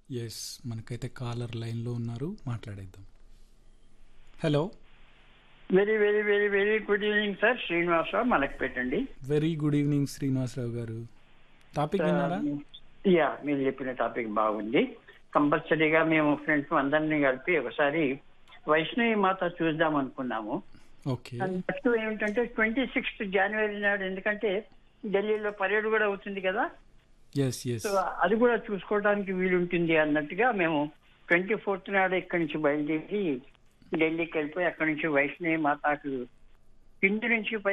yes మనకైతే caller లైన్లో ఉన్నారు మాట్లాడేద్దాం hello very very very very good evening sir Srinivasarao Malakpet అండి వెరీ గుడ్ ఈవినింగ్ శ్రీనివాసరావు గారు టాపిక్ విన్నారా యా మీరు చెప్పిన టాపిక్ బాగుంది కంపల్సరీగా మేము ఫ్రెండ్స్ అందరినీ కలిపి ఒకసారి వైష్ణవి మాత చూద్దాం అనుకున్నాము ఓకే ఫస్ట్ ఏమిటంటే ట్వంటీ సిక్స్త్ జనవరి నాడు ఎందుకంటే ఢిల్లీలో పరేడ్ కూడా అవుతుంది కదా ఎస్ ఎస్ సో అది కూడా చూసుకోవడానికి వీలుంటుంది అన్నట్టుగా మేము ట్వంటీ ఫోర్త్ నాడు ఇక్కడి నుంచి బయలుదేరి ఢిల్లీకి వెళ్ళిపోయి అక్కడి నుంచి వైష్ణవి మాతాకు కింది నుంచి పై